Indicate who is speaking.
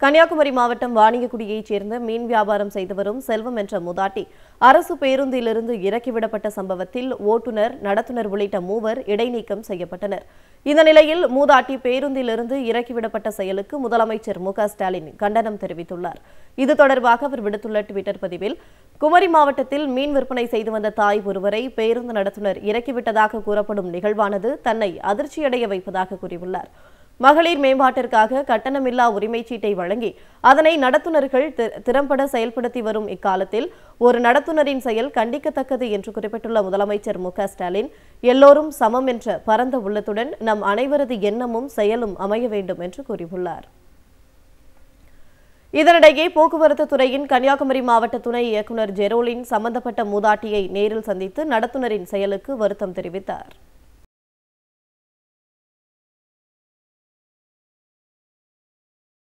Speaker 1: கன்னியாகுமரி மாவட்டம் வாணியக்குடியைச் சேர்ந்த மீன் வியாபாரம் செய்து வரும் செல்வம் என்ற மூதாட்டி அரசு பேருந்திலிருந்து இறக்கிவிடப்பட்ட சம்பவத்தில் ஓட்டுநர் நடத்துனர் உள்ளிட்ட மூவர் இடைநீக்கம் செய்யப்பட்டனர் இந்த நிலையில் மூதாட்டி பேருந்திலிருந்து இறக்கிவிடப்பட்ட செயலுக்கு முதலமைச்சர் மு க ஸ்டாலின் கண்டனம் தெரிவித்துள்ளார் இது தொடர்பாக அவர் விடுத்துள்ள டுவிட்டர் பதிவில் குமரி மாவட்டத்தில் மீன் விற்பனை செய்து வந்த தாய் ஒருவரை பேருந்து நடத்துனர் இறக்கிவிட்டதாக கூறப்படும் நிகழ்வானது தன்னை அதிர்ச்சியடைய வைப்பதாக கூறியுள்ளார் மகளிர் மேம்பாட்டிற்காக கட்டணமில்லா உரிமைச் சீட்டை வழங்கி அதனை நடத்துனர்கள் தி- திறம்பட செயல்படுத்தி வரும் இக்காலத்தில் ஒரு நடத்துனரின் செயல் கண்டிக்கத்தக்கது என்று குறிப்பிட்டுள்ள முதலமைச்சர் மு க ஸ்டாலின் எல்லோரும் சமம் என்ற பரந்த உள்ளத்துடன் நம் அனைவரது எண்ணமும் செயலும் அமைய வேண்டும் என்று கூறியுள்ளார் இதனிடையே போக்குவரத்து துறையின் கன்னியாகுமரி மாவட்ட துணை இயக்குநர் ஜெரோலின் சம்பந்தப்பட்ட மூதாட்டியை நேரில் சந்தித்து நடத்துனரின் செயலுக்கு வருத்தம் தெரிவித்தார்